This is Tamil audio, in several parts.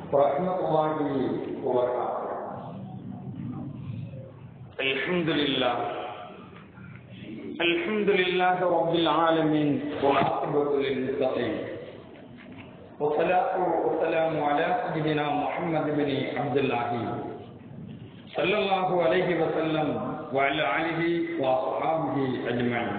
ورحمة الله وبركاته الحمد لله الحمد لله رب العالمين والعاقبة للمتقين والصلاة والسلام على سيدنا محمد بن عبد الله صلى الله عليه وسلم وعلى آله وأصحابه أجمعين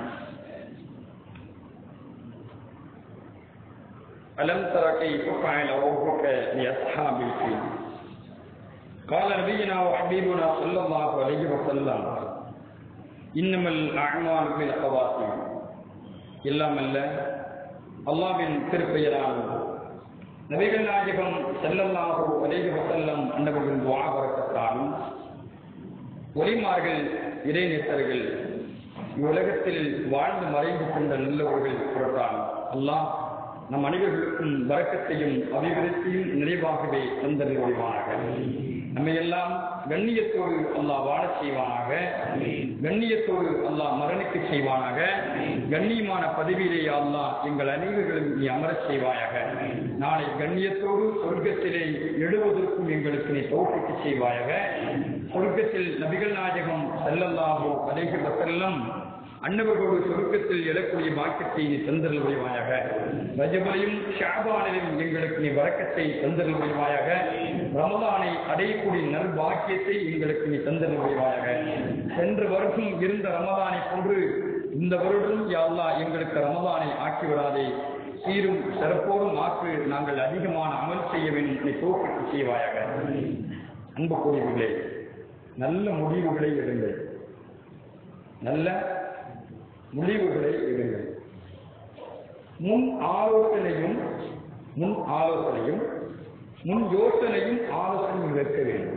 ألم تر كيف فعل ربك بأصحاب الفيل قال نبينا وحبيبنا صلى الله عليه وسلم إنما الأعمال بالخواتيم இல்லாமல்ல அல்லாவின் திருப்பெயரால் நபிகள் நாயகம் செல்லல்லாஹு அலைஹி வஸல்லம் அன்னவர்களின் துஆ வரக்கத்தாலும் ஒலிமார்கள் இறைநேசர்கள் இவ்வுலகத்தில் வாழ்ந்து மறைந்து கொண்ட நல்லவர்கள் புறத்தால் அல்லாஹ் நம் அனைவர்களுக்கும் வரக்கத்தையும் அபிவிருத்தியும் நிறைவாகவே தந்தரில் ஒழிவானாக நம்மை எல்லாம் கண்ணியத்தோடு அல்லாஹ் வாழச் செய்வானாக கண்ணியத்தோடு அல்லாஹ் மரணிக்க செய்வானாக கண்ணியமான பதவியிலே அல்லாஹ் எங்கள் அனைவர்களும் நீ அமரச் செய்வாயாக நாளை கண்ணியத்தோடு சொர்க்கத்திலே எழுவதற்கும் எங்களுக்கு நீ தோற்பிக்க செய்வாயாக சொர்க்கத்தில் நபிகள் நாயகம் செல்லல்லாஹோ அலைஹி வஸல்லம் அன்னவர்களோடு சொருக்கத்தில் எழக்கூடிய பாக்கியத்தை நீ தந்தரல் உடைவாயாக ரஜபலையும் ஷாபானிலும் எங்களுக்கு நீ வரக்கத்தை தந்தரல் உடைவாயாக ரமதானை அடையக்கூடிய நல் பாக்கியத்தை எங்களுக்கு நீ தந்தரல் உடைவாயாக சென்ற வருஷம் இருந்த ரமதானை போன்று இந்த வருடம் யாழ்லா எங்களுக்கு ரமதானை ஆக்கிவிடாதே சீரும் சிறப்போடும் ஆற்று நாங்கள் அதிகமான அமல் செய்ய வேண்டும் நீ தோப்பிட்டு செய்வாயாக அன்பு கூறியவர்களே நல்ல முடிவுகளை எடுங்கள் நல்ல முடிவுகளை எடுங்கள் முன் ஆலோசனையும் முன் ஆலோசனையும் முன் யோசனையும் ஆலோசனையும் வைக்க வேண்டும்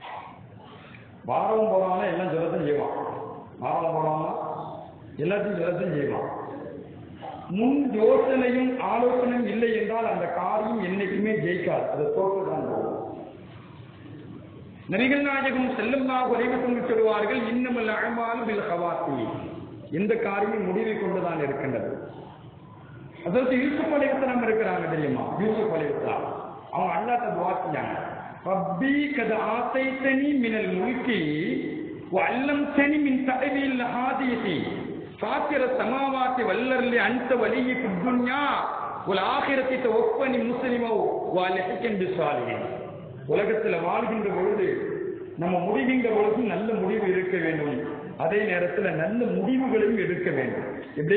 வாரம் போறானா எல்லாம் ஜலத்தையும் செய்வான் வாரம் போறானா எல்லாத்தையும் ஜலத்தையும் செய்வான் முன் யோசனையும் ஆலோசனையும் இல்லை என்றால் அந்த காரியம் என்னைக்குமே ஜெயிக்காது அது தோற்றுதான் போகும் நபிகள் நாயகம் செல்லமாக உரைவசம் சொல்வார்கள் இன்னமல் அழமாலும் பில் ஹவாத்தி எந்த காரியம் முடிவை கொண்டுதான் இருக்கின்றது அதாவது யூசுப் அலைவசனம் இருக்கிறாங்க தெரியுமா யூசுப் அலைவசலாம் அவங்க அல்லாட்ட துவா செஞ்சாங்க ரப்பி கத ஆசைத்தனி மினல் முல்கி வல்லம் தனி மின் தடவியில் ஹாதியதி சாத்திர சமாவாத்தி வல்லர்லி அந்த வலியை புத்துன்யா ஒரு ஆகிரத்தை ஒப்பனி முஸ்லிமோ வாலிஹிக்கன் பிஸ்வாலிகன் உலகத்துல வாழ்கின்ற பொழுது நம்ம முடிகின்ற பொழுது நல்ல முடிவு இருக்க வேண்டும் அதே நேரத்துல நல்ல முடிவுகளையும் எடுக்க வேண்டும் எப்படி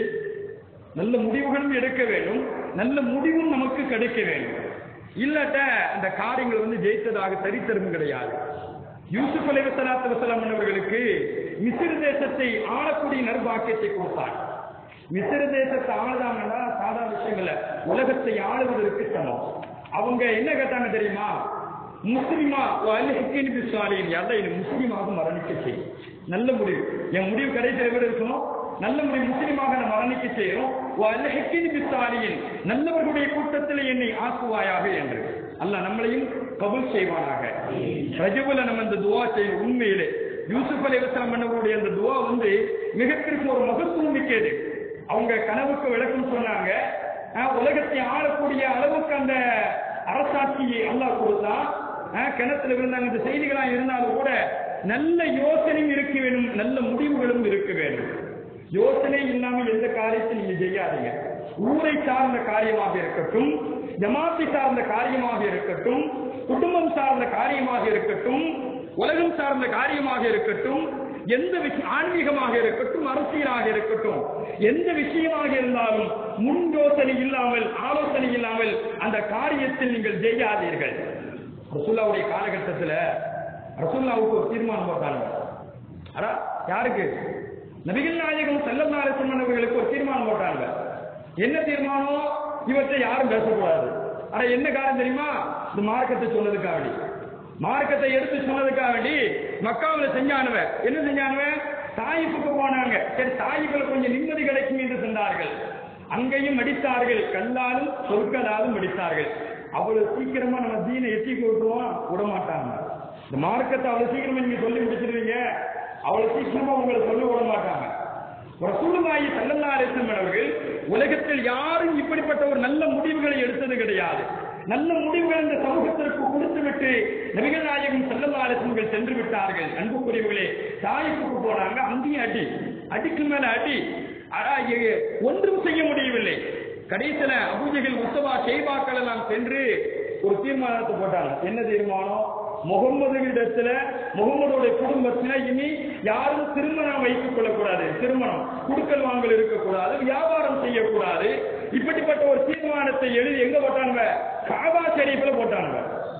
நல்ல முடிவுகளும் எடுக்க வேண்டும் நல்ல முடிவும் நமக்கு கிடைக்க வேண்டும் இல்லாட்ட அந்த காரியங்கள் வந்து ஜெயித்ததாக சரித்திரம் கிடையாது யூசுப் அலை வசலாத்து வசலாம் அவர்களுக்கு மிசிறு தேசத்தை ஆளக்கூடிய நர்பாக்கியத்தை கொடுத்தார் மிசிறு தேசத்தை ஆளுதாங்கன்னா சாதாரண விஷயங்கள உலகத்தை ஆளுவதற்கு சமம் அவங்க என்ன கேட்டாங்க தெரியுமா முஸ்லிமா அல்ஹிக்கின் பிஸ்வாலியின் யாரா இது முஸ்லீமாக மரணிக்க செய்யும் நல்ல முடிவு என் முடிவு கடைசியில் எப்படி இருக்கணும் நல்ல முடிவு முஸ்லீமாக நான் மரணிக்க செய்யணும் அல்ஹிக்கின் பிஸ்வாலியின் நல்லவர்களுடைய கூட்டத்தில் என்னை ஆக்குவாயாக என்று அல்லாஹ் நம்மளையும் கபுல் செய்வானாக ரஜபுல நம்ம இந்த துவா செய்யும் உண்மையிலே யூசுப் அலி வசலம் பண்ணவருடைய அந்த துவா வந்து மிகப்பெரிய ஒரு மகத்துவம் மிக்கது அவங்க கனவுக்கு விளக்கம் சொன்னாங்க உலகத்தை ஆளக்கூடிய அளவுக்கு அந்த அரசாட்சியை அல்லாஹ் கொடுத்தா கிணத்துல விழுந்தாங்க இந்த செய்திகளா இருந்தாலும் கூட நல்ல யோசனையும் இருக்க வேண்டும் நல்ல முடிவுகளும் இருக்க வேண்டும் யோசனை இல்லாமல் எந்த காரியத்தை நீங்க செய்யாதீங்க ஊரை சார்ந்த காரியமாக இருக்கட்டும் ஜமாத்தை சார்ந்த காரியமாக இருக்கட்டும் குடும்பம் சார்ந்த காரியமாக இருக்கட்டும் உலகம் சார்ந்த காரியமாக இருக்கட்டும் எந்த விஷயம் ஆன்மீகமாக இருக்கட்டும் அரசியலாக இருக்கட்டும் எந்த விஷயமாக இருந்தாலும் முன் யோசனை இல்லாமல் ஆலோசனை இல்லாமல் அந்த காரியத்தில் நீங்கள் ஜெய்யாதீர்கள் ரசூல்லாவுடைய காலகட்டத்தில் ரசூல்லாவுக்கு ஒரு தீர்மானம் போட்டாங்க அடா யாருக்கு நபிகள் நாயகம் செல்லல்லாறு சொன்னவர்களுக்கு ஒரு தீர்மானம் போட்டாங்க என்ன தீர்மானம் இவற்றை யாரும் பேசக்கூடாது ஆனா என்ன காரணம் தெரியுமா இந்த மார்க்கத்தை சொன்னதுக்காக வேண்டி மார்க்கத்தை எடுத்து சொன்னதுக்காக வேண்டி மக்காவில் செஞ்சானவ என்ன செஞ்சானவ தாயிப்புக்கு போனாங்க சரி தாயிப்புல கொஞ்சம் நிம்மதி கிடைக்கும் என்று சென்றார்கள் அங்கேயும் அடித்தார்கள் கல்லாலும் சொற்களாலும் அடித்தார்கள் அவ்வளவு சீக்கிரமா நம்ம தீனை எட்டி விட்டுருவோம் விட மாட்டாங்க இந்த மார்க்கத்தை அவ்வளவு சீக்கிரமா நீங்க சொல்லி முடிச்சிருவீங்க அவ்வளவு சீக்கிரமா உங்களை சொல்லி விட மாட்டாங்க ரசூலுல்லாஹி ஸல்லல்லாஹு அலைஹி வஸல்லம் அவர்கள் உலகத்தில் யாரும் இப்படிப்பட்ட ஒரு நல்ல முடிவுகளை எடுத்தது கிடையாது நல்ல முடிவுகள் இந்த சமூகத்திற்கு கொடுத்துவிட்டு நபிகள் நாயகம் செல்லல்லாலசன்கள் சென்று விட்டார்கள் அன்புக்குரியவர்களே தாய்ப்புக்கு போனாங்க அங்கேயும் அடி அடிக்கு மேல அடி ஆனா, இ- ஒன்றும் செய்ய முடியவில்லை கடைசியில அபூஜைகள் உத்தவா செய்வாக்கள் எல்லாம் சென்று ஒரு தீர்மானத்தை போட்டாங்க என்ன தீர்மானம் முகமது இடத்துல முகமதுடைய குடும்பத்துல இனி யாரும் திருமணம் வைத்துக் கொள்ளக்கூடாது திருமணம் குடுக்கல் வாங்கல் இருக்கக்கூடாது வியாபாரம் செய்யக்கூடாது இப்படிப்பட்ட ஒரு தீர்மானத்தை எழுதி எங்க போட்டாங்க காபா ஷெரீஃபில் போட்டாங்க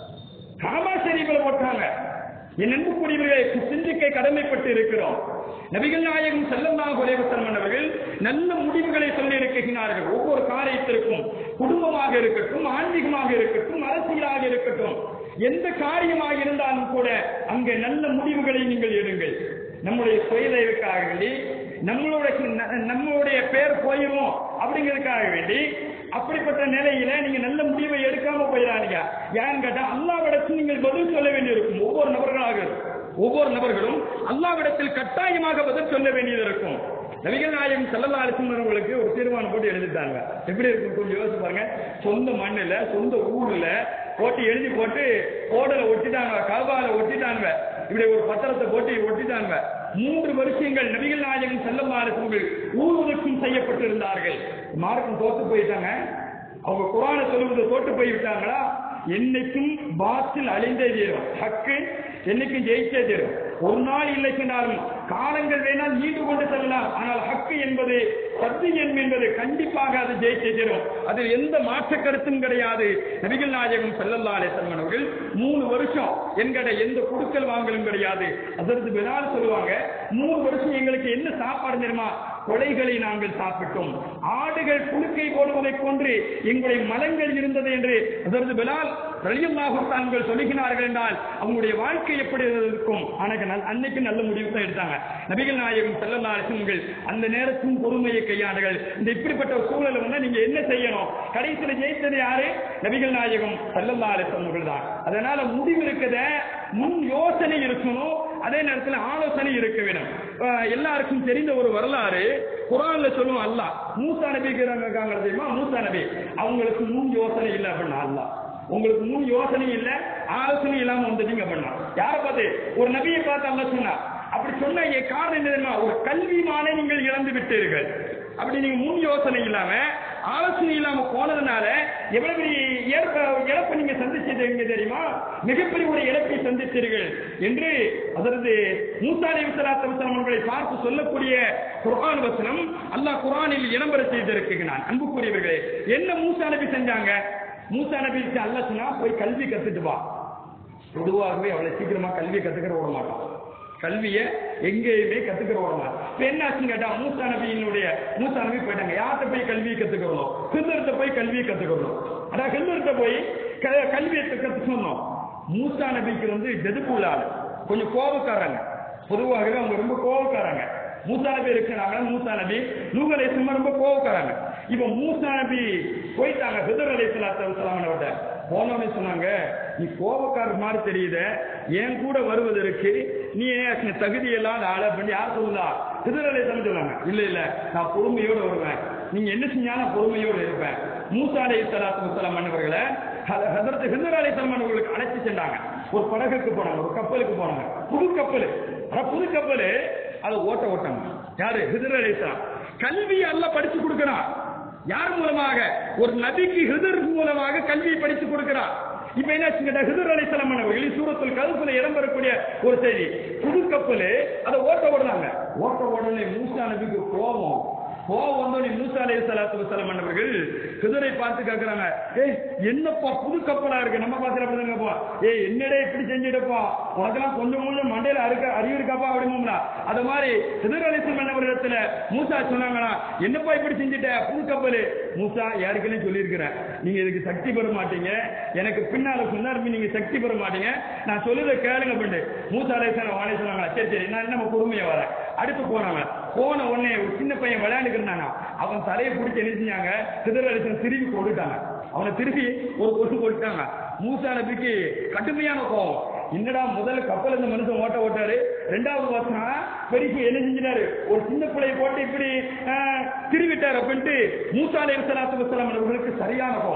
காபா ஷெரீஃபில் போட்டாங்க என் அன்புக்குரியவர்களை சிந்திக்க கடமைப்பட்டு இருக்கிறோம் நபிகள் நாயகம் செல்லல்லாஹு அலைஹி வஸல்லம் அவர்கள் நல்ல முடிவுகளை சொல்லி இருக்கிறார்கள் ஒவ்வொரு காரியத்திற்கும் குடும்பமாக இருக்கட்டும் ஆன்மீகமாக இருக்கட்டும் அரசியலாக இருக்கட்டும் எந்த காரியமாக இருந்தாலும் கூட அங்கே நல்ல முடிவுகளை நீங்கள் எடுங்கள் நம்முடைய சுயதேவுக்காக வேண்டி நம்மளுடைய ந- நம்மளுடைய பேர் போயிரும் அப்படிங்கிறதுக்காக வேண்டி அப்படிப்பட்ட நிலையில நீங்க நல்ல முடிவை எடுக்காம போயிடாதீங்க ஏன்னு கேட்டா அல்லாவிடத்தில் நீங்கள் பதில் சொல்ல வேண்டியிருக்கும் ஒவ்வொரு நபர்களாக ஒவ்வொரு நபர்களும் அல்லாவிடத்தில் கட்டாயமாக பதில் சொல்ல வேண்டியது இருக்கும் நபிகள் நாயகம் செல்லல்லா அலிசங்களுக்கு ஒரு தீர்மானம் போட்டு எழுதிட்டாங்க எப்படி இருக்கும் கொஞ்சம் யோசிச்சு பாருங்க சொந்த மண்ணுல சொந்த ஊர்ல போட்டு எழுதி போட்டு ஓடல ஒட்டிட்டாங்க கல்வால ஒட்டிட்டாங்க இப்படி ஒரு பத்திரத்தை போட்டு ஒட்டிட்டாங்க மூன்று வருஷங்கள் நபிகள் நாயகம் செல்லல்லா அலிசங்கள் ஊர் ஒதுக்கும் செய்யப்பட்டிருந்தார்கள் மார்க்கம் தோத்து போயிட்டாங்க அவங்க குரானை சொல்லுவது தோட்டு போய் விட்டாங்களா என்னைக்கும் பாத்தில் அழிந்தே தீரும் ஹக்கு என்னைக்கும் ஜெயிச்சே தீரும் ஒரு நாள் இல்லை என்றாலும் காலங்கள் வேணால் நீண்டு கொண்டு செல்லலாம் ஆனால் ஹக்கு என்பது சத்தியம் என்பது கண்டிப்பாக அது ஜெயிச்சே தீரும் அதில் எந்த மாற்ற கருத்தும் கிடையாது நபிகள் நாயகம் செல்லல்லா அலிசல்மன் அவர்கள் மூணு வருஷம் என்கிட்ட எந்த குடுக்கல் வாங்கலும் கிடையாது அதற்கு பின்னால் சொல்லுவாங்க மூணு வருஷம் எங்களுக்கு என்ன சாப்பாடு தெரியுமா கொலைகளை நாங்கள் சாப்பிட்டோம் ஆடுகள் புழுக்கை போடுவதைக் கொன்று எங்களுடைய மலங்கள் இருந்தது என்று அதற்கு பிலால் ரலியல்லாஹு தாங்கள் சொல்லுகிறார்கள் என்றால் அவங்களுடைய வாழ்க்கை எப்படி இருக்கும் ஆனால் நல்- அன்னைக்கு நல்ல முடிவு தான் எடுத்தாங்க நபிகள் நாயகம் செல்லல்லா அலிசன்கள் அந்த நேரத்தின் பொறுமையை கையாண்டுகள் இந்த இப்படிப்பட்ட ஒரு சூழலை வந்து நீங்க என்ன செய்யணும் கடைசியில் ஜெயித்தது யாரு நபிகள் நாயகம் செல்லல்லா அலிசன்கள் தான் அதனால முடிவு இருக்கத முன் யோசனை இருக்கணும் அதே நேரத்தில் ஆலோசனை இருக்க வேண்டும் அஹ் எல்லாருக்கும் தெரிந்த ஒரு வரலாறு குரான்ல சொல்லுவோம் அல்லாஹ் மூசா நபி இருக்காங்க தெரியுமா மூசா நபி அவங்களுக்கு முன் யோசனை இல்லை அப்படின்னா அல்லாஹ் உங்களுக்கு முன் யோசனை இல்ல ஆலோசனை இல்லாம வந்துட்டீங்க அப்படின்னா யாரை பார்த்து ஒரு நபியை பார்த்து அல்லாஹ் சொன்னா அப்படி சொன்ன ஏ- காரணம் என்ன தெரியுமா ஒரு கல்விமானை நீங்கள் இழந்து விட்டீர்கள் அப்படி நீங்க முன் யோசனை இல்லாம ஆலோசனை இல்லாம போனதுனால எவ்வளவு பெரிய ஏற்ப இழப்பை நீங்க சந்திச்சது எங்க தெரியுமா மிகப்பெரிய ஒரு இழப்பை சந்தித்தீர்கள் என்று அதற்கு மூசா அலி வசலாத்து அவர்களை பார்த்து சொல்லக்கூடிய குர்ஆன் வசனம் அல்லாஹ் குர்ஆனில் இடம்பெற செய்திருக்கிறான் அன்புக்குரியவர்களே என்ன மூசா நபி செஞ்சாங்க மூசா நபி அல்லாஹ் சொன்னா போய் கல்வி கத்துட்டு வா பொதுவாகவே அவ்வளவு சீக்கிரமா கல்வியை கத்துக்கிற விட மாட்டான் கல்வியை எங்கேயுமே கத்துக்கிற விட மாட்டான் இப்ப என்ன ஆச்சுன்னு கேட்டா மூசா நபியினுடைய மூசா நபி போயிட்டாங்க யார்கிட்ட போய் கல்வியை கத்துக்கிறோம் ஹிந்தர்கிட்ட போய் கல்வியை கத்துக்கிறோம் அதான் ஹிந்தர்கிட்ட போய் க- கல்வியை கத்து சொன்னோம் மூசா நபிக்கு வந்து ஜெதுக்குள்ள ஆளு கொஞ்சம் கோபக்காரங்க பொதுவாகவே அவங்க ரொம்ப கோபக்காரங்க மூசா நபி இருக்கிறாங்க மூசா நபி நூக அலைஹிஸ்ஸலாம் ரொம்ப கோவக்காரங்க இப்ப மூசா நபி போயிட்டாங்க ஹிதர் அலைஹிஸ்ஸலாத்து போனோடனே சொன்னாங்க நீ கோபக்காரர் மாதிரி தெரியுத என் கூட வருவதற்கு நீ ஏன் தகுதி இல்லாத ஆளை பண்ணி யார் சொல்லுதா ஹிதர் அலைஹிஸ்ஸலாம் சொன்னாங்க இல்ல இல்ல நான் பொறுமையோட வருவேன் நீங்க என்ன செஞ்சாலும் பொறுமையோட இருப்பேன் மூசா அலைஹிஸ்ஸலாத்து வஸலாம் அவர்களை ஹதரத் ஹிதர் அலைஹிஸ்ஸலாம் அவர்களுக்கு அழைச்சு சென்றாங்க ஒரு படகுக்கு போனாங்க ஒரு கப்பலுக்கு போனாங்க புது கப்பல் ஆனா புது கப்பல் அதை ஓட்ட ஓட்டாங்க யாரு ஹிதர் அலைஹிஸ்ஸலாம் கல்வி அல்ல படிச்சு கொடுக்கிறான் யார் மூலமாக ஒரு நபிக்கு ஹிதர் மூலமாக கல்வியை படிச்சு கொடுக்கிறார் இப்ப என்ன கேட்டா ஹிதர் அலைஹிஸ்ஸலாம் அவர்கள் சூரத்துல் கல்ஃப்ல இடம்பெறக்கூடிய ஒரு செய்தி புது கப்பல் அதை ஓட்ட ஓடுறாங்க ஓட்ட உடனே மூசா நபிக்கு கோபம் கோபம் வந்தோடனே மூசா அலைஹி ஸலாத்து வஸலாம் அவர்கள் ஹிதரை பார்த்து கேக்குறாங்க ஏய் என்னப்பா புது கப்பலா இருக்கு நம்ம பார்த்து அப்படி தாங்கப்பா ஏய் என்னடே இப்படி செஞ்சிடப்பா உனக்கெல்லாம் கொஞ்சம் கொஞ்சம் மண்டையில அறுக்க அறிவு இருக்காப்பா அப்படிங்களா அது மாதிரி ஹிதர் அலைஹிஸ்ஸலாம் அவரிடத்துல மூசா சொன்னாங்களா என்னப்பா இப்படி செஞ்சிட்ட புது கப்பல் மூசா யாருக்குன்னு சொல்லியிருக்கிறேன் நீங்க இதுக்கு சக்தி பெற மாட்டீங்க எனக்கு பின்னால சொன்னார் நீங்க சக்தி பெற மாட்டீங்க நான் சொல்லுறத கேளுங்க பண்ணு மூசா அலைஹிஸ்ஸலாம் வாணி சொன்னாங்களா சரி சரி நான் நம்ம பொறுமையா வரேன் அடுத்து போனாங்க போன உடனே ஒரு சின்ன பையன் விளையாண்டுக்கு இருந்தானா அவன் தலையை பிடிச்சி என்ன செஞ்சாங்க சிதற அலிசன் திருப்பி கொண்டுட்டாங்க அவனை திருப்பி ஒரு கொசு போட்டுட்டாங்க மூசா நபிக்கு கடுமையான கோபம் என்னடா முதல்ல கப்பல் இந்த மனுஷன் ஓட்ட ஓட்டாரு ரெண்டாவது வருஷம் பெரிய என்ன செஞ்சிட்டாரு ஒரு சின்ன பிள்ளையை போட்டு இப்படி ஆஹ், திருவிட்டார் அப்படின்ட்டு மூசா அலைஹி ஸலாத்து வஸலாம் அவர்களுக்கு சரியான கோபம்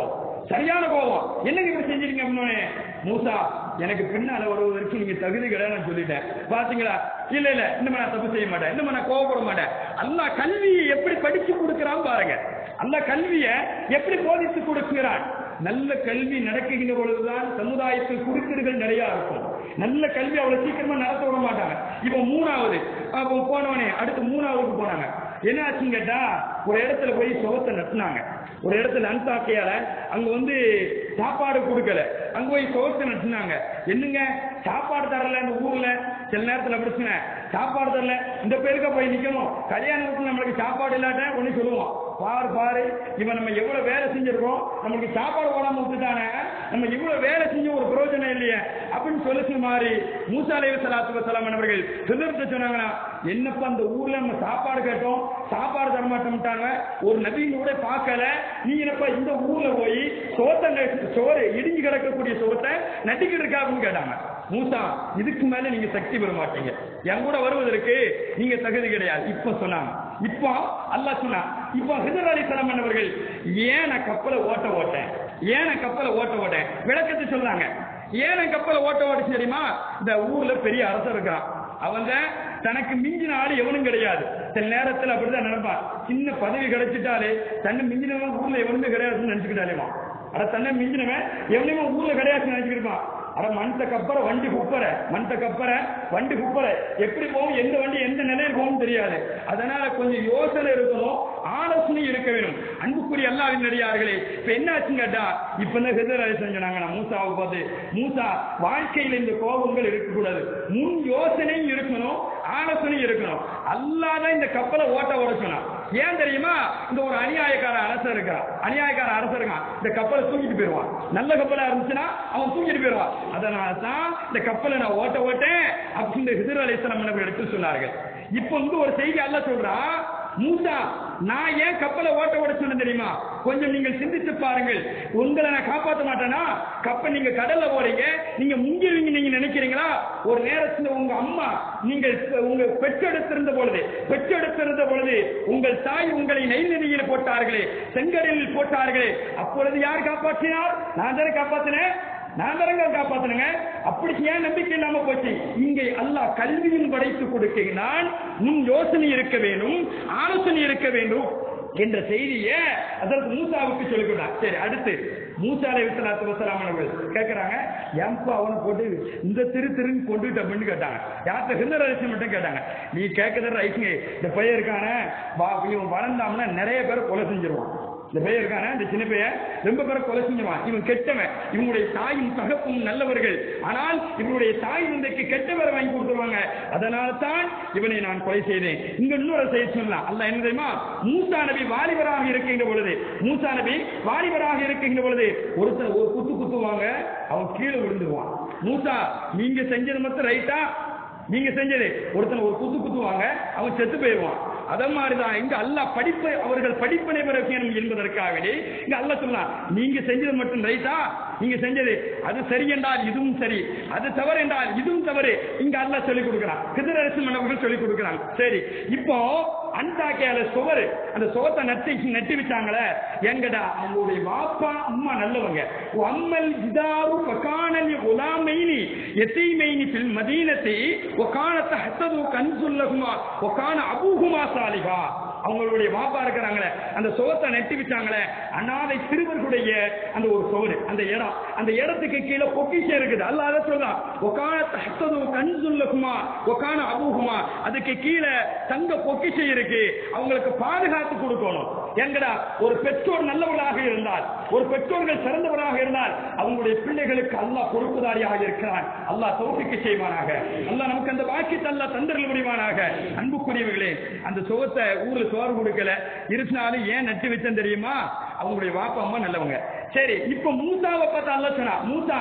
சரியான கோபம் என்னங்க இப்படி செஞ்சிருங்க அப்படின்னு மூசா எனக்கு பின்னால வருவதற்கு நீங்க தகுதி கிடையாது நான் சொல்லிட்டேன் பாத்தீங்களா இல்ல இல்ல இன்னும் நான் தப்பு செய்ய மாட்டேன் இன்னும் நான் கோவப்பட மாட்டேன் அல்லாஹ் கல்வியை எப்படி படிச்சு கொடுக்கிறான் பாருங்க அல்லாஹ் கல்வியை எப்படி போதித்து கொடுக்கிறான் நல்ல கல்வி நடக்குகின்ற பொழுதுதான் சமுதாயத்தில் குறுக்கீடுகள் நிறைய இருக்கும் நல்ல கல்வி அவ்வளவு சீக்கிரமா நடத்த விட மாட்டாங்க இப்ப மூணாவது அப்ப போனவனே அடுத்து மூணாவதுக்கு போனாங்க என்ன ஆச்சுன்னு கேட்டா ஒரு இடத்துல போய் சுகத்தை நட்டுனாங்க ஒரு இடத்துல அன்தாக்கையால அங்க வந்து சாப்பாடு கொடுக்கல அங்க போய் சுகத்தை நட்டுனாங்க என்னங்க சாப்பாடு தரல அந்த ஊர்ல சில நேரத்துல பிரச்சனை சாப்பாடு தரல இந்த பேருக்க போய் நிக்கணும் கல்யாண வீட்டுல நம்மளுக்கு சாப்பாடு இல்லாட்ட ஒண்ணு சொல்லுவோம் பாரு பாரு இவன் நம்ம எவ்வளவு வேலை செஞ்சிருக்கோம் நமக்கு சாப்பாடு போடாம விட்டுட்டானே நம்ம இவ்வளவு வேலை செஞ்ச ஒரு பிரயோஜனம் இல்லையே அப்படின்னு சொல்லி மாதிரி மூசா அலைஹி ஸலாத்து வஸலாம் அவர்கள் சிதறத்தை சொன்னாங்களா என்னப்பா அந்த ஊர்ல நம்ம சாப்பாடு கேட்டோம் சாப்பாடு தர மாட்டோம்ட்டாங்க ஒரு நபியின் கூட பார்க்கல நீ என்னப்பா இந்த ஊர்ல போய் சோத்தை ந- சோறு இடிஞ்சு கிடக்கக்கூடிய சோத்தை நட்டிக்கிட்டு இருக்கா அப்படின்னு கேட்டாங்க மூசா இதுக்கு மேல நீங்க சக்தி பெற மாட்டீங்க என் கூட வருவதற்கு நீங்க தகுதி கிடையாது இப்ப சொன்னாங்க இப்போ அல்லாஹ் சொன்னா இப்போ ஹிதர் அலி சலாம் அவர்கள் ஏன் நான் கப்பலை ஓட்ட ஓட்டேன் ஏன் நான் கப்பலை ஓட்ட ஓட்டேன் விளக்கத்தை சொல்றாங்க ஏன் நான் கப்பலை ஓட்ட ஓட்ட தெரியுமா இந்த ஊர்ல பெரிய அரசர் இருக்கான் அவன் தான் தனக்கு மிஞ்சின ஆள் எவனும் கிடையாது சில நேரத்துல அப்படிதான் நினைப்பான் சின்ன பதவி கிடைச்சிட்டாலே தன்னை மிஞ்சினவன் ஊர்ல எவனுமே கிடையாதுன்னு நினைச்சுக்கிட்டாலேமா அட தன்னை மிஞ்சினவன் எவனையுமே ஊர்ல கிடையாதுன்னு நினைச்சுக்கிருப்பான் அட மண்ட கப்பற வண்டி குப்பற மண்ட கப்பற வண்டி குப்பற எப்படி போகும் எந்த வண்டி எந்த நிலையில் போகும் தெரியாது அதனால கொஞ்சம் யோசனை இருக்கணும் ஆலோசனை இருக்க வேணும் அன்புக்குரிய அல்லாவின் நடிகார்களே இப்ப என்ன ஆச்சுன்னு கேட்டா இப்ப இந்த ஹெதர் அலி சொன்னாங்க நான் மூசாவை பார்த்து மூசா வாழ்க்கையில இந்த கோபங்கள் இருக்கக்கூடாது முன் யோசனையும் இருக்கணும் ஆலோசனை இருக்கணும் அல்லாதான் இந்த கப்பலை ஓட்ட ஓட சொன்னான் ஏன் தெரியுமா இந்த ஒரு அநியாயக்கார அரசர் இருக்கிறான் அநியாயக்கார அரசர் இருக்கான் இந்த கப்பலை தூக்கிட்டு போயிருவான் நல்ல கப்பலா இருந்துச்சுன்னா அவன் தூக்கிட்டு போயிருவான் அதனால தான் இந்த கப்பலை நான் ஓட்ட ஓட்டேன் அப்படின்னு ஹிதர் அலிஸ்லாம் எடுத்து சொன்னார்கள் இப்போ வந்து ஒரு செய்தி அல்ல சொல்றான் மூசா நான் ஏன் கப்பலை ஓட்ட ஓட சொன்னேன் தெரியுமா கொஞ்சம் நீங்கள் சிந்தித்து பாருங்கள் உங்களை நான் காப்பாற்ற மாட்டேனா கப்பல் நீங்க கடல்ல போறீங்க நீங்க முங்கிடுவீங்க நீங்க நினைக்கிறீங்களா ஒரு நேரத்துல உங்க அம்மா நீங்கள் உங்க பெற்றெடுத்திருந்த பொழுது பெற்றெடுத்திருந்த பொழுது உங்கள் தாய் உங்களை நெய் நதியில் போட்டார்களே செங்கடலில் போட்டார்களே அப்பொழுது யார் காப்பாற்றினார் நான் தானே காப்பாத்தினேன் நான் தானங்க காப்பாத்தணுங்க அப்படி ஏன் நம்பிக்கை இல்லாம போச்சு இங்கே அல்லாஹ் கல்வியும் படைத்து கொடுக்கிறான் முன் யோசனை இருக்க வேண்டும் ஆலோசனை இருக்க வேண்டும் என்ற செய்தியை அதற்கு மூசாவுக்கு சொல்லிக்கிறான் சரி அடுத்து மூசா அலை விசலாத்து வசலாம் அவர்கள் கேட்கிறாங்க ஏன்பா அவனை போட்டு இந்த திரு திருன்னு கொண்டுட்டு அப்படின்னு கேட்டாங்க யார்கிட்ட ஹிந்தர் அரசு மட்டும் கேட்டாங்க நீ கேட்கறது ரைட்டுங்க இந்த பையன் இருக்கானே வா இவன் வளர்ந்தாம்னா நிறைய பேரை கொலை செஞ்சிருவான் இந்த பையன் இருக்கானே இந்த சின்ன பையன் ரொம்ப பேரை கொலை செஞ்சுவான் இவன் கெட்டவன் இவனுடைய தாயும் தகப்பும் நல்லவர்கள் ஆனால் இவனுடைய தாய் தந்தைக்கு கெட்ட பேரை வாங்கி கொடுத்துருவாங்க அதனால தான் இவனை நான் கொலை செய்தேன் இங்க இன்னொரு செய்தி சொல்லலாம் அல்ல என்ன தெரியுமா மூசா நபி வாலிபராக இருக்கின்ற பொழுது மூசா நபி வாலிபராக இருக்கின்ற பொழுது ஒருத்தர் ஒரு குத்து குத்துவாங்க அவன் கீழே விழுந்துருவான் மூசா நீங்க செஞ்சது மட்டும் ரைட்டா நீங்க செஞ்சது ஒருத்தன் ஒரு குத்து குத்துவாங்க அவன் செத்து போயிடுவான் அத மாதிரிதான் இங்க அல்லாஹ் படிப்பை அவர்கள் படிப்பினை பெற வேணும் என்பதற்காகவே இங்க அல்லாஹ் சொல்லலாம் நீங்க செஞ்சது மட்டும் ரைட்டா நீங்க செஞ்சது அது சரி என்றால் இதுவும் சரி அது தவறு என்றால் இதுவும் தவறு இங்க அல்லாஹ் சொல்லிக் கொடுக்கிறான் கிருதரசு மன்னவர்கள் சொல்லிக் கொடுக்கிறாங்க சரி இப்போ அன்றாக்கியால சுவர் அந்த சுவத்தை நட்டி நட்டி வச்சாங்களே எங்கடா அவங்களுடைய வாப்பா அம்மா நல்லவங்க அம்மல் இதாரு பகானல் உலாமைனி எத்தீமைனி பில் மதீனத்தை ஒகானத்த ஹத்தது கன்சுல்லகுமா ஒகான அபூகுமா சாலிகா அவங்களுடைய வாப்பா இருக்கிறாங்களே அந்த சுவத்தை நெட்டி வச்சாங்களே அனாதை சிறுவர்களுடைய அந்த ஒரு சுவர் அந்த இடம் அந்த இடத்துக்கு கீழே பொக்கிஷம் இருக்குது அல்ல அதை சொல்றான் ஒகான ஹத்தது கன்சுல்லகுமா ஒகான அபூகுமா அதுக்கு கீழே தங்க பொக்கிஷம் இருக்கு அவங்களுக்கு பாதுகாத்து கொடுக்கணும் எங்கடா ஒரு பெற்றோர் நல்லவர்களாக இருந்தால் ஒரு பெற்றோர்கள் சிறந்தவராக இருந்தால் அவங்களுடைய பிள்ளைகளுக்கு அல்லாஹ் பொறுப்புதாரியாக இருக்கிறான் அல்லாஹ் தோப்பிக்கு செய்வானாக அல்லாஹ் நமக்கு அந்த வாக்கியத்தை அல்லாஹ் தந்தர்கள் முடிவானாக அன்புக்குரியவர்களே அந்த சுகத்தை ஊர்ல சோறு கொடுக்கல இருந்தாலும் ஏன் நட்டு வச்சேன் தெரியுமா அவங்களுடைய வாப்பா அம்மா நல்லவங்க சரி இப்ப மூசாவை பார்த்தா அல்ல சொன்னா மூசா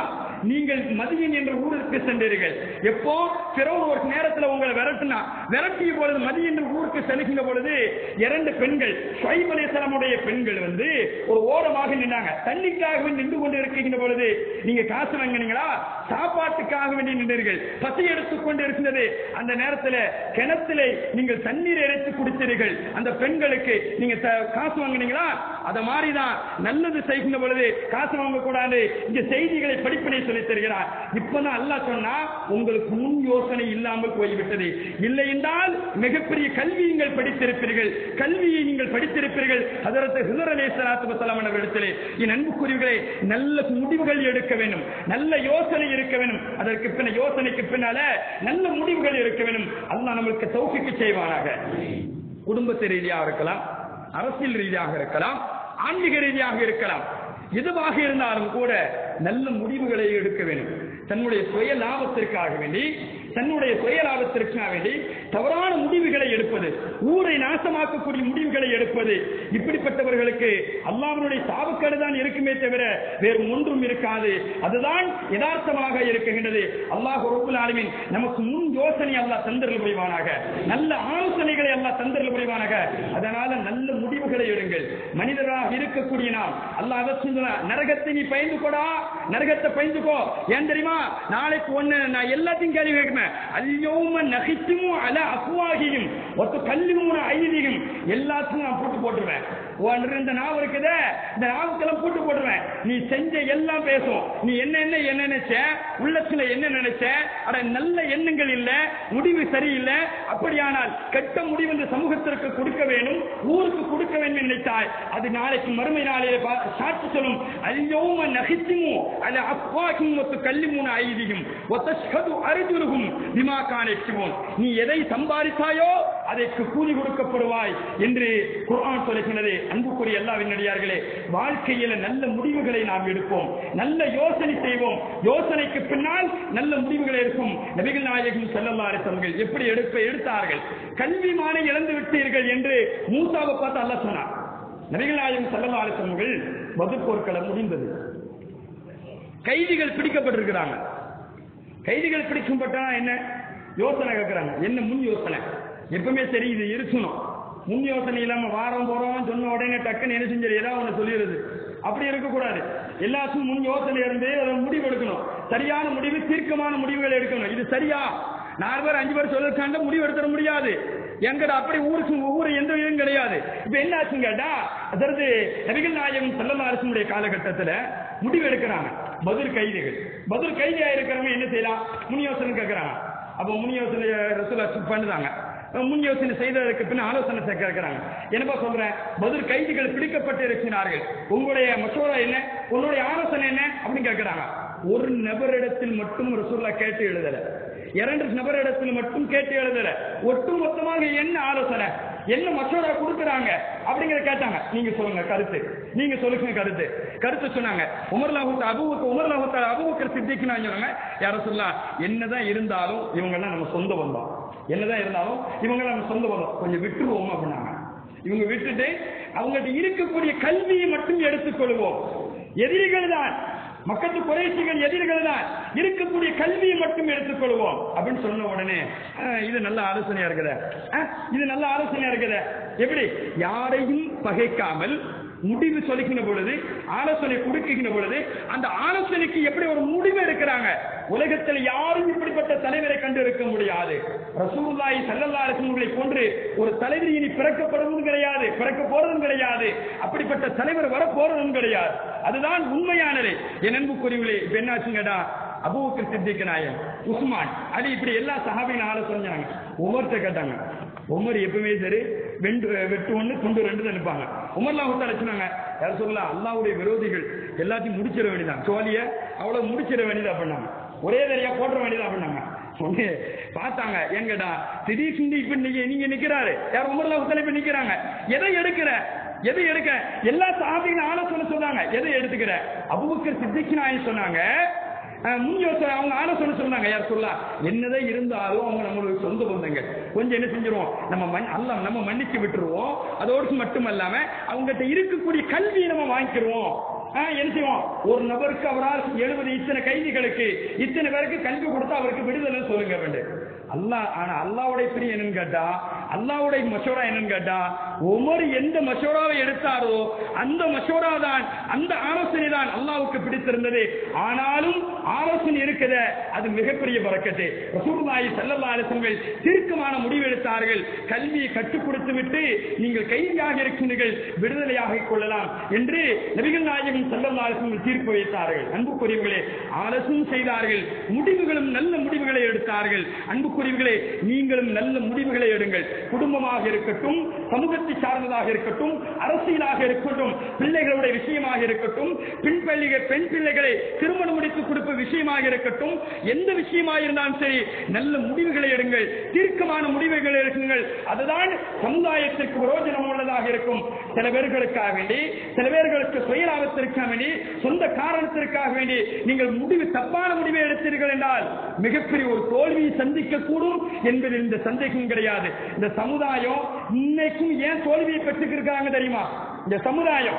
நீங்கள் மதியன் என்ற ஊருக்கு சென்றீர்கள் எப்போ பிறகு ஒரு நேரத்தில் உங்களை விரட்டினா விரட்டிய பொழுது மதிய என்ற ஊருக்கு செல்கின்ற பொழுது இரண்டு பெண்கள் ஷைப் அலிஸ்லாமுடைய பெண்கள் வந்து ஒரு ஓரமாக நின்றாங்க தண்ணிக்காக நின்று கொண்டு இருக்கின்ற பொழுது நீங்க காசு வாங்கினீங்களா சாப்பாட்டுக்காக வேண்டி நின்றீர்கள் பசி எடுத்துக் கொண்டு இருக்கின்றது அந்த நேரத்தில் கிணத்திலே நீங்கள் தண்ணீர் இறைத்து குடித்தீர்கள் அந்த பெண்களுக்கு நீங்க த- காசு வாங்கினீங்களா அத மாதிரிதான் நல்லது செய்கின்ற பொழுது காசு வாங்க கூடாது இந்த செய்திகளை படிப்பினை சொல்லித் தருகிறார் இப்பதான் அல்லாஹ் சொன்னா உங்களுக்கு முன் யோசனை இல்லாமல் போய்விட்டது இல்லை என்றால் மிகப்பெரிய கல்வி நீங்கள் படித்திருப்பீர்கள் கல்வியை நீங்கள் படித்திருப்பீர்கள் அதற்கு ஹிதர் அலி சலாத்து வசலாம் அவர்களிடத்திலே என் அன்புக்குரியவர்களே நல்ல முடிவுகள் எடுக்க வேண்டும் நல்ல யோசனை இருக்க வேண்டும் அதற்கு பின்ன யோசனைக்கு பின்னால நல்ல முடிவுகள் இருக்க வேண்டும் அல்லாஹ் நம்மளுக்கு தௌஃபிக்கு செய்வானாக குடும்பத்து ரீதியாக இருக்கலாம் அரசியல் ரீதியாக இருக்கலாம் ஆன்மீக ரீதியாக இருக்கலாம் எதுவாக இருந்தாலும் கூட நல்ல முடிவுகளை எடுக்க வேண்டும் தன்னுடைய சுய லாபத்திற்காக வேண்டி தன்னுடைய சுய லாபத்திற்காக வேண்டி தவறான முடிவுகளை எடுப்பது ஊரை நாசமாக்கக்கூடிய முடிவுகளை எடுப்பது இப்படிப்பட்டவர்களுக்கு அல்லாஹ்வுடைய சாவுக்கேடு தான் இருக்குமே தவிர வேறு ஒன்றும் இருக்காது அதுதான் யதார்த்தமாக இருக்குகின்றது அல்லாஹ் ரப்பல் ஆலமீன் நமக்கு முன் யோசனை அல்லாஹ் தந்தரல் புரிவானாக நல்ல ஆலோசனைகளை அல்லாஹ் தந்தரல் புரிவானாக அதனால நல்ல முடிவுகளை எடுங்கள் மனிதராக இருக்கக்கூடிய நாம் அல்லாஹ் அதை சொல்றான், நரகத்தை நீ பயந்து கொடா நரகத்தை பயந்துக்கோ ஏன் தெரியுமா நாளைக்கு ஒண்ணு நான் எல்லாத்தையும் கேள்வி கேட்கிறேன் அல்யோம நகிச்சுமும் அல அசுவாகியும் ஒத்து கல்லிமூன ஐதியும் எல்லாத்தையும் நான் போட்டு போட்டுருவேன் உன் இந்த நாவு இருக்குதே இந்த நாவுக்கெல்லாம் போட்டு போட்டுருவேன் நீ செஞ்ச எல்லாம் பேசும் நீ என்ன என்ன என்ன நினைச்ச உள்ளத்துல என்ன நினைச்ச அட நல்ல எண்ணங்கள் இல்ல முடிவு சரியில்லை அப்படியானால் கெட்ட முடிவு இந்த சமூகத்திற்கு கொடுக்க வேண்டும் ஊருக்கு கொடுக்க வேண்டும் என்று நினைத்தாய் அது நாளைக்கு மறுமை நாளிலே பா- சாட்சி சொல்லும் அல்யோம நகித்துமோ அல்ல அப்பாக்கும் ஒத்து கல்லிமூன ஐதியும் ஒத்தஷ்கது அருஜுருகும் பிமா காணிச்சுவோம் நீ எதை சம்பாதித்தாயோ அதற்கு கூலி கொடுக்கப்படுவாய் என்று குர்ஆன் சொல்லுகிறது அன்புக்குரிய எல்லா விண்ணடியார்களே வாழ்க்கையில நல்ல முடிவுகளை நாம் எடுப்போம் நல்ல யோசனை செய்வோம் யோசனைக்கு பின்னால் நல்ல முடிவுகள் இருக்கும் நபிகள் நாயகம் ஸல்லல்லாஹு அலைஹி வஸல்லம் எப்படி எடுப்ப எடுத்தார்கள் கல்விமானை இழந்து விட்டீர்கள் என்று மூசாவை பார்த்து அல்லாஹ் சொன்னார் நபிகள் நாயகம் ஸல்லல்லாஹு அலைஹி வஸல்லம் பதில் போர்க்களம் முடிந்தது கைதிகள் பிடிக்கப்பட்டிருக்கிறாங்க கைதிகள் பிடிக்கப்பட்டா என்ன யோசனை கேட்கறாங்க என்ன முன் யோசனை எப்பவுமே சரி இது இருக்கணும் முன் யோசனை இல்லாம வாரம் போறோம் சொன்ன உடனே டக்குன்னு என்ன செஞ்சது ஏதாவது ஒண்ணு சொல்லிடுது அப்படி இருக்கக்கூடாது எல்லாத்துக்கும் முன் யோசனை இருந்து அதை முடிவு எடுக்கணும் சரியான முடிவு தீர்க்கமான முடிவுகள் எடுக்கணும் இது சரியா நாலு பேர் அஞ்சு பேர் சொல்லிருக்காங்க முடிவு எடுத்துட முடியாது எங்கட அப்படி ஊருக்கு ஊரு எந்த இதுவும் கிடையாது இப்ப என்ன ஆச்சுன்னு கேட்டா அதாவது நபிகள் நாயகம் செல்லல்லா அரசனுடைய காலகட்டத்துல முடிவு எடுக்கிறாங்க பதில் கைதிகள் பதில் கைதியா இருக்கிறவங்க என்ன செய்யலாம் முன் யோசனை கேட்கறாங்க அப்ப முன் யோசனை ரசூலா பண்ணுதாங்க முன் யோசனை செய்ததற்கு பின் ஆலோசனை கேட்கிறாங்க என்னப்பா சொல்றேன் பதில் கைதிகள் பிடிக்கப்பட்டு இருக்கிறார்கள் உங்களுடைய மசோதா என்ன உன்னுடைய ஆலோசனை என்ன அப்படின்னு கேட்கிறாங்க ஒரு நபரிடத்தில் மட்டும் ரசூல்லா கேட்டு எழுதல இரண்டு நபரிடத்தில் மட்டும் கேட்டு எழுதல ஒட்டு மொத்தமாக என்ன ஆலோசனை என்ன மசோதா கொடுக்கறாங்க அப்படிங்கிற கேட்டாங்க நீங்க சொல்லுங்க கருத்து நீங்க சொல்லுங்க கருத்து கருத்து சொன்னாங்க உமர் லாஹூத் அபுவுக்கு உமர் லாஹூத் அபுவுக்கு சித்திக்கு நான் சொன்னாங்க யார சொல்லலாம் என்னதான் இருந்தாலும் இவங்க எல்லாம் நம்ம சொந்த பந்தம் என்னதான் இருந்தாலும் இவங்க எல்லாம் நம்ம சொந்த பந்தம் கொஞ்சம் விட்டுருவோம் அப்படின்னாங்க இவங்க விட்டுட்டு அவங்கள்ட்ட இருக்கக்கூடிய கல்வியை மட்டும் எடுத்துக்கொள்வோம் எதிரிகள் தான் மக்கத்து குறைசிகள் எதிரிகள் தான் இருக்கக்கூடிய கல்வியை மட்டும் எடுத்துக்கொள்வோம் அப்படின்னு சொன்ன உடனே அஹ், இது நல்ல ஆலோசனையா இருக்குது அஹ், இது நல்ல ஆலோசனையா இருக்குது எப்படி யாரையும் பகைக்காமல் முடிவு சொல்லுகின்ற பொழுது ஆலோசனை கொடுக்கின்ற பொழுது அந்த ஆலோசனைக்கு எப்படி ஒரு முடிவு எடுக்கிறாங்க உலகத்தில் யாரும் இப்படிப்பட்ட தலைவரை கண்டு இருக்க முடியாது ரசூலுல்லாஹி ஸல்லல்லாஹு அலைஹி வஸல்லம் போன்று ஒரு தலைவர் இனி பிறக்கப்படுவதும் கிடையாது பிறக்க போறதும் கிடையாது அப்படிப்பட்ட தலைவர் வர போறதும் கிடையாது அதுதான் உண்மையானது என் அன்புக்குரியவர்களே இப்ப என்னாச்சுங்கடா அபூபக்கர் சித்திக் நாயன் உஸ்மான் அலி இப்படி எல்லா சஹாபியின் ஆலோசனை செஞ்சாங்க ஒவ்வொருத்தர் கேட்டாங்க உமர் எப்பவுமே சரி வெண்டு வெட்டு ஒண்ணு துண்டு ரெண்டு தான் நிற்பாங்க உமர்லாம் விட்டு அழைச்சினாங்க யார் சொல்லலாம் அல்லாவுடைய விரோதிகள் எல்லாத்தையும் முடிச்சிட வேண்டியதான் சோழிய அவ்வளவு முடிச்சிட வேண்டியதா பண்ணாங்க ஒரே தரியா போட்டுற வேண்டியதா பண்ணாங்க உடனே பார்த்தாங்க எங்கடா திடீர்னு இப்ப நீங்க நீங்க நிக்கிறாரு யார் உமர்லாம் விட்டு இப்ப நிக்கிறாங்க எதை எடுக்கிற எதை எடுக்க எல்லா சாபிகளும் ஆலோசனை சொன்னாங்க எதை எடுத்துக்கிற அபுபக்கர் சித்திக்கு நாயன் சொன்னாங்க அஹ் முன் யோசனை அவங்க ஆலோசனை சொன்னாங்க யார் சொல்லலாம் என்னதான் இருந்தாலும் அவங்க நம்மளுக்கு சொந்த பந்தங்க கொஞ்சம் என்ன செஞ்சிருவோம் நம்ம மன் அல்ல நம்ம மன்னிச்சு விட்டுருவோம் அதோடு மட்டும் அல்லாம அவங்ககிட்ட இருக்கக்கூடிய கல்வியை நம்ம வாங்கிக்கிருவோம் ஆ, என்ன செய்வோம் ஒரு நபருக்கு அவரால் எழுபது இத்தனை கைதிகளுக்கு இத்தனை பேருக்கு கல்வி கொடுத்தா அவருக்கு விடுதலை சொல்லுங்க வேண்டும் அல்லாஹ் ஆனா அல்லாவுடைய பிரியம் என்னன்னு கேட்டா அல்லாவுடைய மசோரா என்னன்னு கேட்டா உமர் எந்த மசோராவை எடுத்தாரோ அந்த மசோரா தான் அந்த ஆலோசனை தான் அல்லாவுக்கு பிடித்திருந்தது ஆனாலும் ஆலோசனை இருக்குத அது மிகப்பெரிய பறக்கத்து ரசூலுல்லாஹி ஸல்லல்லாஹு அலைஹி வஸல்லம் தீர்க்கமான முடிவு எடுத்தார்கள் கல்வியை கற்றுக் கொடுத்து விட்டு நீங்கள் கைதியாக இருக்கின்றீர்கள் விடுதலையாக கொள்ளலாம் என்று நபிகள் நாயகம் ஸல்லல்லாஹு அலைஹி வஸல்லம் தீர்ப்பு வைத்தார்கள் அன்புக்குரியவர்களே ஆலோசனை செய்தார்கள் முடிவுகளும் நல்ல முடிவுகளை எடுத்தார்கள் அன்புக்குரியவர்களே நீங்களும் நல்ல முடிவுகளை எடுங்கள் குடும்பமாக இருக்கட்டும் சமூகத்தை சார்ந்ததாக இருக்கட்டும் அரசியலாக இருக்கட்டும் பிள்ளைகளுடைய விஷயமாக இருக்கட்டும் பெண் பிள்ளைகள் பெண் பிள்ளைகளை திருமணம் முடித்து கொடுப்ப விஷயமாக இருக்கட்டும் எந்த விஷயமாக இருந்தாலும் சரி நல்ல முடிவுகளை எடுங்கள் தீர்க்கமான முடிவுகளை எடுங்கள் அதுதான் சமுதாயத்திற்கு பிரயோஜனம் உள்ளதாக இருக்கும் சில பேர்களுக்காக வேண்டி சில பேர்களுக்கு சுயலாபத்திற்காக வேண்டி சொந்த காரணத்திற்காக வேண்டி நீங்கள் முடிவு தப்பான முடிவை எடுத்தீர்கள் என்றால் மிகப்பெரிய ஒரு தோல்வியை சந்திக்க கூடும் என்பதில் இந்த சந்தேகம் கிடையாது இந்த சமுதாயம் இன்னைக்கும் ஏன் தோல்வியை பெற்றுக்கிருக்காங்க தெரியுமா இந்த சமுதாயம்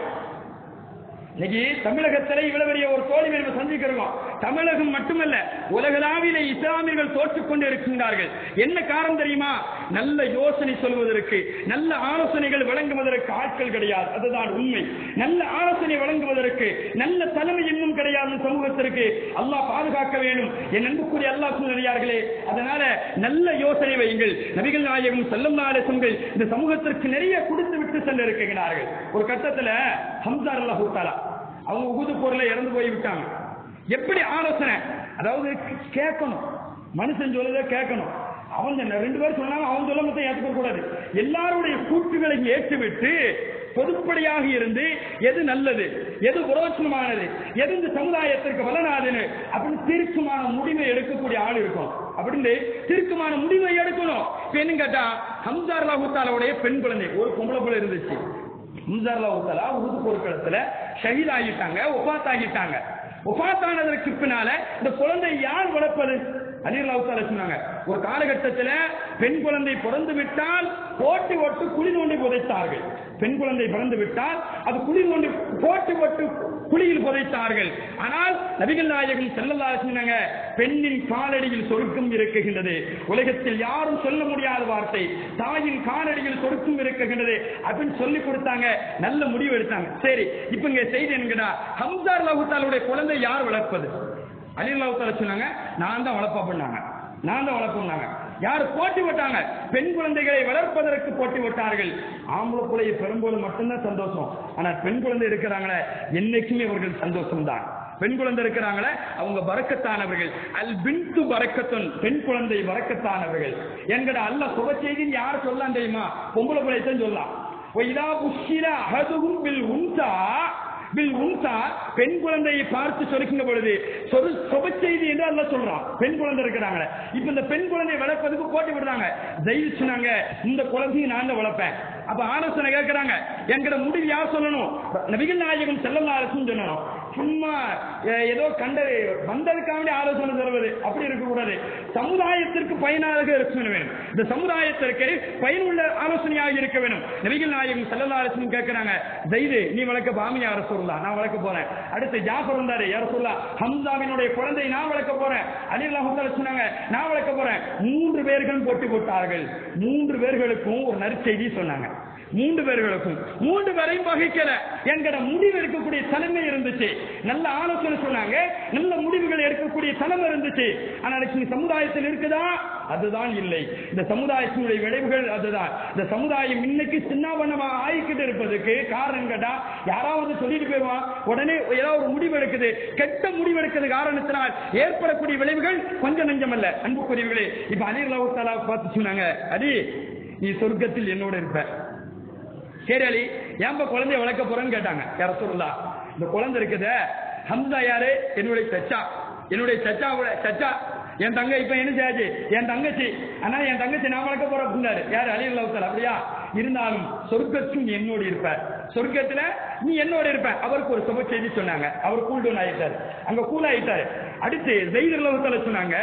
இன்னைக்கு தமிழகத்துல இவ்வளவு பெரிய ஒரு தோல்வி நம்ம சந்திக்கிறோம் தமிழகம் மட்டுமல்ல உலகளாவிலே இஸ்லாமியர்கள் தோற்றுக் கொண்டு இருக்கின்றார்கள் என்ன காரணம் தெரியுமா நல்ல யோசனை சொல்வதற்கு நல்ல ஆலோசனைகள் வழங்குவதற்கு ஆட்கள் கிடையாது அதுதான் உண்மை நல்ல ஆலோசனை வழங்குவதற்கு நல்ல தலைமை இன்னும் கிடையாது இந்த சமூகத்திற்கு அல்லாஹ் பாதுகாக்க வேண்டும் என் அன்புக்குரிய அல்லாஹ் சொல்லுகிறார்களே அதனால நல்ல யோசனை வையுங்கள் நபிகள் நாயகம் செல்லும் நாளசங்கள் இந்த சமூகத்திற்கு நிறைய கொடுத்து விட்டு சென்று இருக்கிறார்கள் ஒரு கட்டத்துல ஹம்சார் அல்லாஹூ தாலா அவங்க உகுது பொருளை இறந்து போய் விட்டாங்க எப்படி ஆலோசனை அதாவது கேட்கணும் மனுஷன் சொல்லுறத கேட்கணும் அவங்க என்ன ரெண்டு பேரும் சொன்னாங்க அவன் சொல்ல மொத்தம் ஏற்றுக்க கூடாது எல்லாருடைய கூற்றுகளை ஏற்றுவிட்டு பொதுப்படையாக இருந்து எது நல்லது எது புரோச்சனமானது எது இந்த சமுதாயத்திற்கு வளனாதுன்னு அப்படின்னு தீர்க்கமான முடிவை எடுக்கக்கூடிய ஆள் இருக்கும் அப்படின்னு தீர்க்கமான முடிவை எடுக்கணும் இப்ப என்ன கேட்டா ஹம்சார் லாஹூத்தாலோடைய பெண் குழந்தை ஒரு பொம்பளை பிள்ளை இருந்துச்சு ஹம்சார் லாஹூத்தாலா உருது போர்க்களத்துல ஷஹீத் ஆகிட்டாங்க ஒபாத் ஆகிட்டாங்க ஒபாத் ஆனதற்கு பின்னால இந்த குழந்தை யார் வளர்ப்பது அலிரலாவுத்தால சொன்னாங்க ஒரு காலகட்டத்தில் பெண் குழந்தை பிறந்து விட்டால் போட்டி ஒட்டு குழி தோண்டி புதைத்தார்கள் பெண் குழந்தை பிறந்து விட்டால் அது குழி தோண்டி போட்டி ஒட்டு குழியில் புதைத்தார்கள் ஆனால் நபிகள் நாயகம் செல்லல்லா சொன்னாங்க பெண்ணின் காலடியில் சொருக்கம் இருக்குகின்றது உலகத்தில் யாரும் சொல்ல முடியாத வார்த்தை தாயின் காலடியில் சொருக்கம் இருக்குகின்றது அப்படின்னு சொல்லி கொடுத்தாங்க நல்ல முடிவு எடுத்தாங்க சரி இப்ப இங்க செய்தி என்கிறா ஹம்சார் லகுத்தாலுடைய குழந்தை யார் வளர்ப்பது அலிலாவுத்தால சொன்னாங்க நான் தான் வளர்ப்பா பண்ணாங்க நான் தான் வளர்ப்போம்னாங்க யார் போட்டி விட்டாங்க பெண் குழந்தைகளை வளர்ப்பதற்கு போட்டி விட்டார்கள் ஆம்பளை பிள்ளைய பெரும்போது மட்டும்தான் சந்தோஷம் ஆனா பெண் குழந்தை இருக்கிறாங்களே என்னைக்குமே அவர்கள் சந்தோஷம் தான் பெண் குழந்தை இருக்கிறாங்களே அவங்க வரக்கத்தானவர்கள் அல் பின்து வரக்கத்துன் பெண் குழந்தை வரக்கத்தானவர்கள் என்கிற அல்ல சுப செய்தின்னு யார் சொல்லலாம் தெரியுமா பொம்பளை பிள்ளைத்தான் சொல்லலாம் இதா புஷிர அகதுகும் பில் உன்சா பில் உன்சா பெண் குழந்தையை பார்த்து சொல்லுகின்ற பொழுது சொல் சுப செய்தி என்று அல்ல சொல்றான் பெண் குழந்தை இருக்கிறாங்க இப்ப இந்த பெண் குழந்தையை வளர்ப்பதுக்கு போட்டி விடுறாங்க ஜெயில் சொன்னாங்க இந்த குழந்தையை நான் தான் வளர்ப்பேன் அப்ப ஆலோசனை கேட்கிறாங்க என்கிற முடிவு யார் சொல்லணும் நபிகள் நாயகம் செல்லம் அரசும் சொல்லணும் சும்மா அஹ், ஏதோ கண்ட வந்ததுக்காக ஆலோசனை தருவது அப்படி இருக்கக்கூடாது சமுதாயத்திற்கு பயனாக இருக்க வேண்டும் இந்த சமுதாயத்திற்கு பயனுள்ள ஆலோசனையாக இருக்க வேண்டும் நபிகள் நாயகம் செல்லல்லா அரசும் கேட்கிறாங்க ஜெயிது நீ வளர்க்க பாமியா அரசுல்லா நான் வளர்க்க போறேன் அடுத்து ஜாஃபர் வந்தாரு யார சொல்லா ஹம்சாவினுடைய குழந்தை நான் வளர்க்க போறேன் அலி அல்லாஹ் சொன்னாங்க நான் வளர்க்க போறேன் மூன்று பேர்கள் போட்டி போட்டார்கள் மூன்று பேர்களுக்கும் ஒரு நற்செய்தி சொன்னாங்க மூன்று பேர்களுக்கும் மூன்று பேரையும் வகிக்கல என்கிற முடிவு எடுக்கக்கூடிய தலைமை இருந்துச்சு நல்ல ஆலோசனை சொன்னாங்க நல்ல முடிவுகள் எடுக்கக்கூடிய தலைமை இருந்துச்சு ஆனா இன்னைக்கு இந்த சமுதாயத்தில் இருக்குதா அதுதான் இல்லை இந்த சமுதாயத்தினுடைய விளைவுகள் அதுதான் இந்த சமுதாயம் இன்னைக்கு சின்னாபண்ணமா ஆகிக்கிட்டு இருப்பதுக்கு காரணம் கேட்டா யாராவது சொல்லிட்டு போயிடுவான் உடனே ஏதாவது ஒரு முடிவு எடுக்குது கெட்ட முடிவு எடுக்கிறது காரணத்தினால் ஏற்படக்கூடிய விளைவுகள் கொஞ்சம் நஞ்சமல்ல அன்புக்குரியவர்களே இப்ப அலி அல்லாஹ் பார்த்து சொன்னாங்க அலி நீ சொர்க்கத்தில் என்னோட இருப்ப சரி அலி ஏன்பா குழந்தைய வளர்க்க போறேன்னு கேட்டாங்க யார சொல்லலாம் இந்த குழந்தை இருக்குதே ஹம்சா யாரு என்னுடைய சச்சா என்னுடைய சச்சாவோட சச்சா என் தங்க இப்ப என்ன செய்யாச்சு என் தங்கச்சி ஆனா என் தங்கச்சி நான் வளர்க்க போறேன் அப்படின்னாரு யாரு அலி அல்லாஹ் அப்படியா இருந்தாலும் சொர்க்கத்தும் நீ என்னோடு இருப்ப சொர்க்கத்துல நீ என்னோட இருப்ப அவருக்கு ஒரு சுப செய்தி சொன்னாங்க அவர் கூல் டவுன் ஆயிட்டாரு அங்க கூல் ஆயிட்டாரு அடுத்து ஜெயித் அல்லாஹ் சொன்னாங்க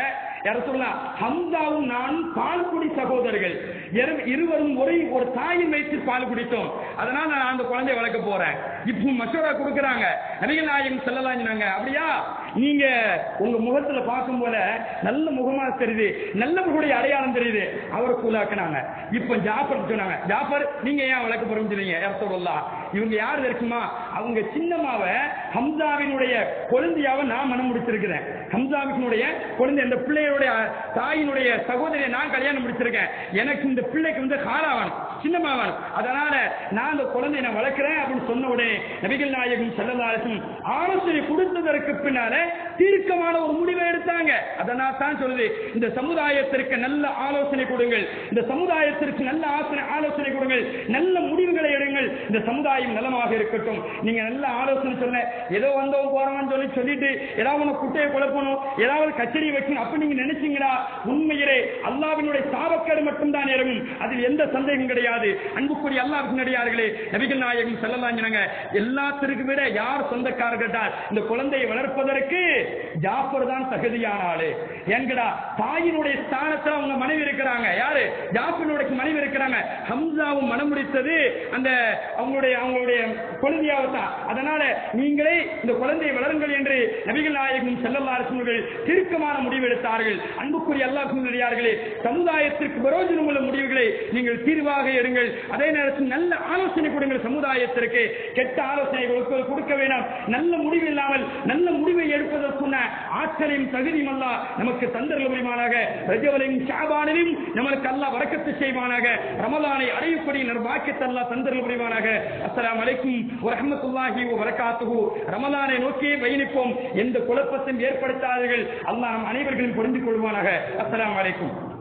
யார சொல்லலாம் ஹம்சாவும் நானும் பால் குடி சகோதரர்கள் இரு- இருவரும் ஒரே ஒரு தாயின் வயிற்று பால் குடித்தோம் அதனால நான் அந்த குழந்தையை வளர்க்க போறேன் இப்போ மசோரா கொடுக்கறாங்க நபிகள் நாயகம் செல்லலாம் சொன்னாங்க அப்படியா நீங்க உங்க முகத்துல பார்க்கும் போல நல்ல முகமா தெரியுது நல்ல முகடைய அடையாளம் தெரியுது அவரை கூலாக்குனாங்க இப்ப ஜாஃபர் சொன்னாங்க ஜாஃபர் நீங்க ஏன் வளர்க்க போறோம்னு சொன்னீங்க யார் சொல்லலாம் இவங்க யார் தெரியுமா அவங்க சின்னம்மாவை ஹம்சாவினுடைய குழந்தையாவை நான் மனம் முடிச்சிருக்கிறேன் ஹம்சாவினுடைய குழந்தை இந்த பிள்ளையுடைய தாயினுடைய சகோதரியை நான் கல்யாணம் முடிச்சிருக்கேன் எனக்கு இந்த பிள்ளைக்கு வந்து காலாவன் சின்னமாவன் அதனால நான் அந்த குழந்தையை நான் வளர்க்கிறேன் அப்படின்னு சொன்ன உடனே நபிகள் நாயகம் செல்லதாரசும் ஆலோசனை கொடுத்ததற்கு பின்னால தீர்க்கமான ஒரு முடிவை எடுத்தாங்க அதனால் தான் சொல்லுது இந்த சமுதாயத்திற்கு நல்ல ஆலோசனை கொடுங்கள் இந்த சமுதாயத்திற்கு நல்ல ஆசனை ஆலோசனை கொடுங்கள் நல்ல முடிவுகளை எடுங்கள் இந்த சமுதாயம் நலமாக இருக்கட்டும் நீங்க நல்ல ஆலோசனை சொல்ல ஏதோ வந்தவங்க போறவன் சொல்லி சொல்லிட்டு ஏதாவது ஒண்ணு குட்டையை குழப்பணும் ஏதாவது கச்சேரி வைக்கணும் அப்ப நீங்க நினைச்சீங்களா உண்மையிலே அல்லாவினுடைய சாபக்கேடு மட்டும் தான் இறங்கும் அதில் எந்த சந்தேகம் கிடையாது அன்புக்குரிய அல்லாஹ்வின் அடியார்களே நபிகள் நாயகம் செல்லலாம் சொன்னாங்க எல்லாத்திற்கு விட யார் சொந்தக்காரர்கள் இந்த குழந்தையை வளர்ப்பதற்கு ஜாஃபர் தான் தகுதியான ஆளு என்கடா தாயினுடைய ஸ்தானத்துல அவங்க மனைவி இருக்கிறாங்க யாரு ஜாஃபருடைய மனைவி இருக்கிறாங்க ஹம்சாவும் மனம் முடித்தது அந்த அவங்களுடைய அவங்களுடைய குழந்தையாவை தான் அதனால நீங்களே இந்த குழந்தையை வளருங்கள் என்று நபிகள் நாயகம் செல்லல்லா அரசுகள் தீர்க்கமான முடிவு எடுத்தார்கள் அன்புக்குரிய அல்லாஹ் நல்லடியார்களே சமுதாயத்திற்கு பிரயோஜனம் உள்ள முடிவுகளை நீங்கள் தீர்வாக எடுங்கள் அதே நேரத்தில் நல்ல ஆலோசனை கொடுங்கள் சமுதாயத்திற்கு கெட்ட ஆலோசனை கொடுக்க கொடுக்க வேண்டாம் நல்ல முடிவு இல்லாமல் நல்ல முடிவை எடுப்பதற்குள்ள ஆற்றலையும் தகுதியும் அல்ல நமக்கு தந்தர்கள் முடிவானாக ரஜவலையும் ஷாபானிலும் நமக்கு அல்லாஹ் வரக்கத்து செய்வானாக ரமலானை அடையக்கூடிய நர்பாக்கியத்தை அல்லாஹ் தந்தர்கள் முடிவானாக அஸ்ஸலாமு அலைக்கும் வரஹ்மத்துல்லாஹி வ பரக்காத்துஹு ரமலானை நோக்கி பயணிப்போம் எந்த குழப்பத்தையும் ஏற்படுத்தாதீர்கள் அல்லாஹ் நம் அனைவர்களும் புரிந்து கொள்வானாக அஸ்ஸலாமு அலைக்கும்